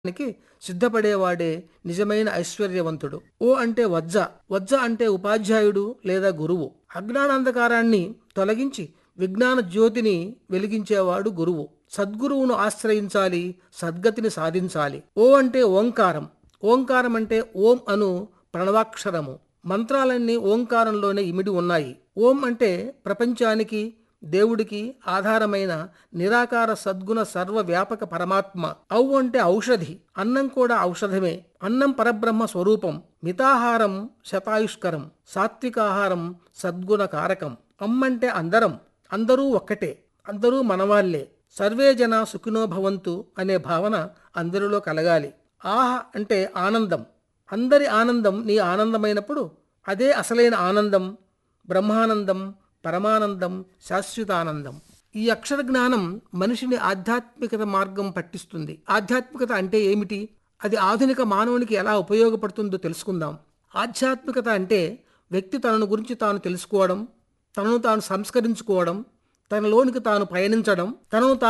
కి సిద్ధపడేవాడే నిజమైన ఐశ్వర్యవంతుడు ఓ అంటే వజ్జ వజ్జ అంటే ఉపాధ్యాయుడు లేదా గురువు అజ్ఞానాంధకారాన్ని తొలగించి విజ్ఞాన జ్యోతిని వెలిగించేవాడు గురువు సద్గురువును ఆశ్రయించాలి సద్గతిని సాధించాలి ఓ అంటే ఓంకారం ఓంకారం అంటే ఓం అను ప్రణవాక్షరము మంత్రాలన్నీ ఓంకారంలోనే ఇమిడి ఉన్నాయి ఓం అంటే ప్రపంచానికి దేవుడికి ఆధారమైన నిరాకార సద్గుణ సర్వవ్యాపక పరమాత్మ ఔ అంటే ఔషధి అన్నం కూడా ఔషధమే అన్నం పరబ్రహ్మ స్వరూపం మితాహారం శతాయుష్కరం సాత్వికాహారం సద్గుణ కారకం అమ్మంటే అందరం అందరూ ఒక్కటే అందరూ మనవాళ్లే సర్వే జన సుఖినో భవంతు అనే భావన అందరిలో కలగాలి ఆహ అంటే ఆనందం అందరి ఆనందం నీ ఆనందమైనప్పుడు అదే అసలైన ఆనందం బ్రహ్మానందం పరమానందం శాశ్వతానందం ఈ అక్షర జ్ఞానం మనిషిని ఆధ్యాత్మికత మార్గం పట్టిస్తుంది ఆధ్యాత్మికత అంటే ఏమిటి అది ఆధునిక మానవునికి ఎలా ఉపయోగపడుతుందో తెలుసుకుందాం ఆధ్యాత్మికత అంటే వ్యక్తి తనను గురించి తాను తెలుసుకోవడం తనను తాను సంస్కరించుకోవడం తనలోనికి తాను పయనించడం తనను తాను